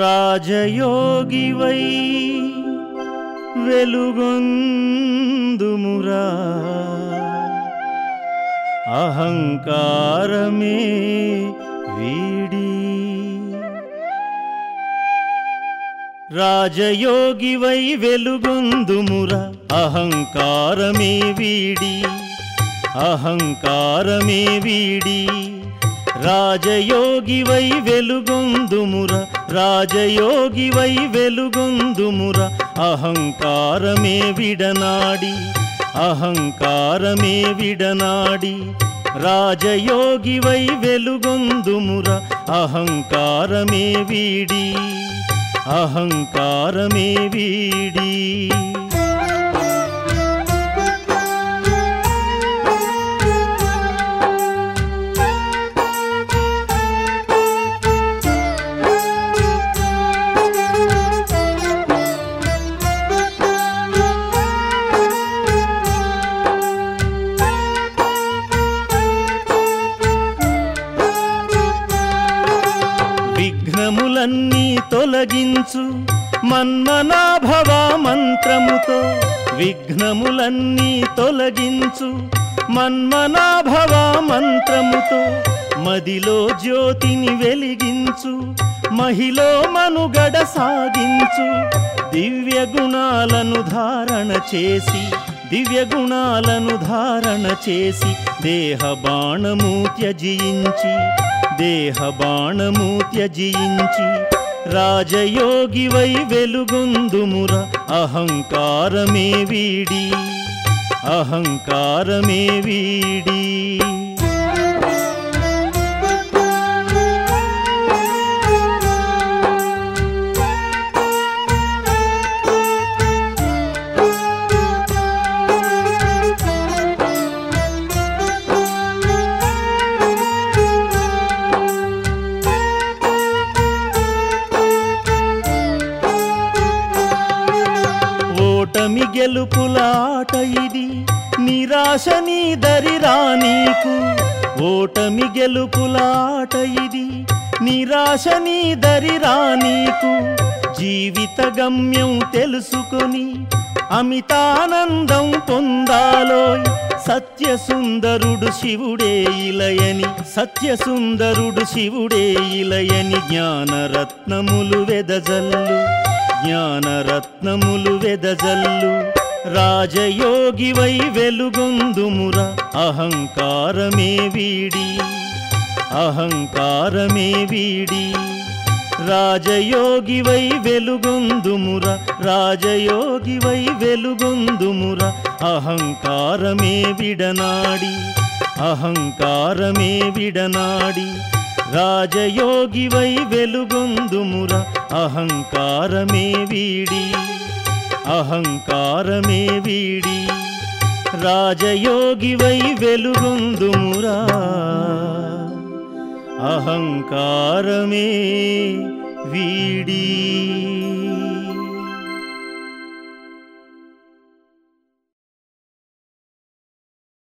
రాజయోగివై వెలుగొందుమురా అహంకారమే వీడి రాజయోగివై వెలుగొందుముర అహంకారమే వీడి అహంకారమే వీడి రాజయోగివై వెలుగొందుముర రాజయోగివై వెలుగొందుముర అహంకారమే విడనాడి అహంకారమే విడనాడి రాజయోగివై వెలుగొందుముర అహంకారమే వీడి అహంకారమే వీడి విఘ్నములన్నీ తొలగించు మన్మనాభవ మంత్రముతో విఘ్నములన్నీ తొలగించు మన్మనాభవ మంత్రముతో మదిలో జ్యోతిని వెలిగించు మహిలో మనుగడ సాగించు దివ్య గుణాలను ధారణ చేసి దివ్య గుణాలను ధారణ చేసి దేహ బాణము త్యజించి దేహ బాణము త్యజించి రాజయోగివై వెలుగొందుముర అహంకారమే వీడి అహంకారమే వీడి ఓటమి గెలుపుల ఆట ఇది నిరాశ నీ దరిరా నీకు ఓటమి గెలుపుల ఆట ఇది నిరాశ నీ దరిరా నీకు జీవిత గమ్యం తెలుసుకొని అమితానందం పొందాలోయ్ సత్యసుందరుడు శివుడే ఇలయని సత్యసుందరుడు శివుడే ఇలయని జ్ఞానరత్నములు వెదజల్లు జ్ఞానరత్నములు వెదజల్లు రాజయోగివై వెలుగొందుముర అహంకారమే వీడి అహంకారమే వీడి రాజయోగివై వెలుగొందుముర రాజయోగివై వెలుగొందుముర అహంకారమే విడనాడి అహంకారమే విడనాడి రాజయోగివై వెలుగొందుముర అహంకారమే వీడి అహంకారమే వీడి రాజయోగివై వెలుగొందుమురా అహంకారమే వీడి